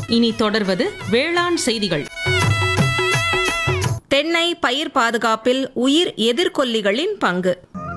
இனி தொடர்வது வேளாண் செய்திகள் தென்னை பயிர் பாதுகாப்பில் உயிர் எதிர்கொல்லிகளின் பங்கு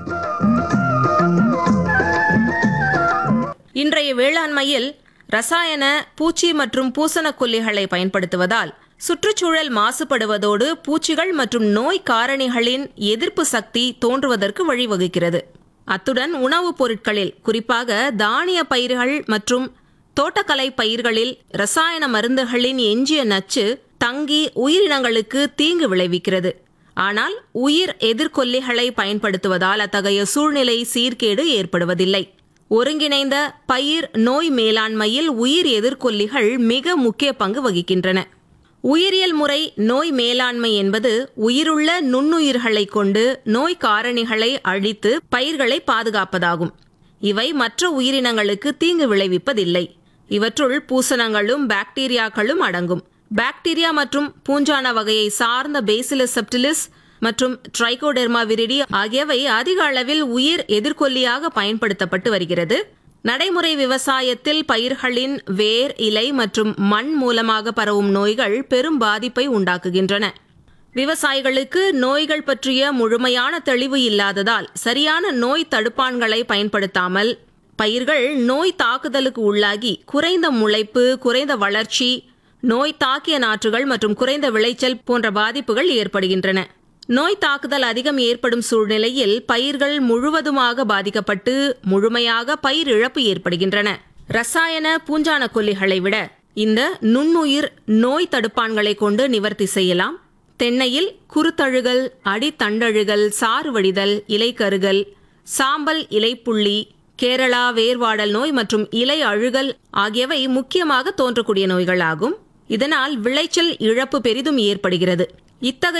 இன்றைய வேளாண்மையில் ரசாயன பூச்சி மற்றும் பூசணக்கொல்லிகளை பயன்படுத்துவதால் சுற்றுச்சூழல் மாசுபடுவதோடு பூச்சிகள் மற்றும் நோய் காரணிகளின் எதிர்ப்பு சக்தி தோன்றுவதற்கு வழிவகுக்கிறது அத்துடன் உணவுப் பொருட்களில் குறிப்பாக தானிய பயிர்கள் மற்றும் தோட்டக்கலை பயிர்களில் ரசாயன மருந்துகளின் எஞ்சிய நச்சு தங்கி உயிரினங்களுக்கு தீங்கு விளைவிக்கிறது ஆனால் உயிர் எதிர்கொல்லிகளை பயன்படுத்துவதால் அத்தகைய சூழ்நிலை சீர்கேடு ஏற்படுவதில்லை ஒருங்கிணைந்த பயிர் நோய் மேலாண்மையில் உயிர் எதிர்கொல்லிகள் மிக முக்கிய பங்கு வகிக்கின்றன உயிரியல் முறை நோய் மேலாண்மை என்பது உயிருள்ள நுண்ணுயிர்களை கொண்டு நோய் காரணிகளை அழித்து பயிர்களை பாதுகாப்பதாகும் இவை மற்ற உயிரினங்களுக்கு தீங்கு விளைவிப்பதில்லை இவற்றுள் பூசணங்களும் பாக்டீரியாக்களும் அடங்கும் பாக்டீரியா மற்றும் பூஞ்சான வகையை சார்ந்த பேசிலஸ் செப்டிலிஸ் மற்றும் ட்ரைகோடெர்மா விரிடி ஆகியவை அதிக அளவில் உயிர் எதிர்கொல்லியாக பயன்படுத்தப்பட்டு வருகிறது நடைமுறை விவசாயத்தில் பயிர்களின் வேர் இலை மற்றும் மண் மூலமாக பரவும் நோய்கள் பெரும் பாதிப்பை உண்டாக்குகின்றன விவசாயிகளுக்கு நோய்கள் பற்றிய முழுமையான தெளிவு இல்லாததால் சரியான நோய் தடுப்பான்களை பயன்படுத்தாமல் பயிர்கள் நோய் தாக்குதலுக்கு உள்ளாகி குறைந்த முளைப்பு குறைந்த வளர்ச்சி நோய் தாக்கிய நாற்றுகள் மற்றும் குறைந்த விளைச்சல் போன்ற பாதிப்புகள் ஏற்படுகின்றன நோய் தாக்குதல் அதிகம் ஏற்படும் சூழ்நிலையில் பயிர்கள் முழுவதுமாக பாதிக்கப்பட்டு முழுமையாக பயிர் இழப்பு ஏற்படுகின்றன ரசாயன பூஞ்சான கொல்லிகளை விட இந்த நுண்ணுயிர் நோய் தடுப்பான்களை கொண்டு நிவர்த்தி செய்யலாம் தென்னையில் குருத்தழுகல் அடித்தண்டழுகல் சாறு வடிதல் இலைக்கருகல் சாம்பல் இலைப்புள்ளி கேரளா வேர்வாடல் நோய் மற்றும் இலை அழுகல் ஆகியவை முக்கியமாக தோன்றக்கூடிய நோய்களாகும் இதனால் விளைச்சல் இழப்பு பெரிதும் ஏற்படுகிறது இத்தகைய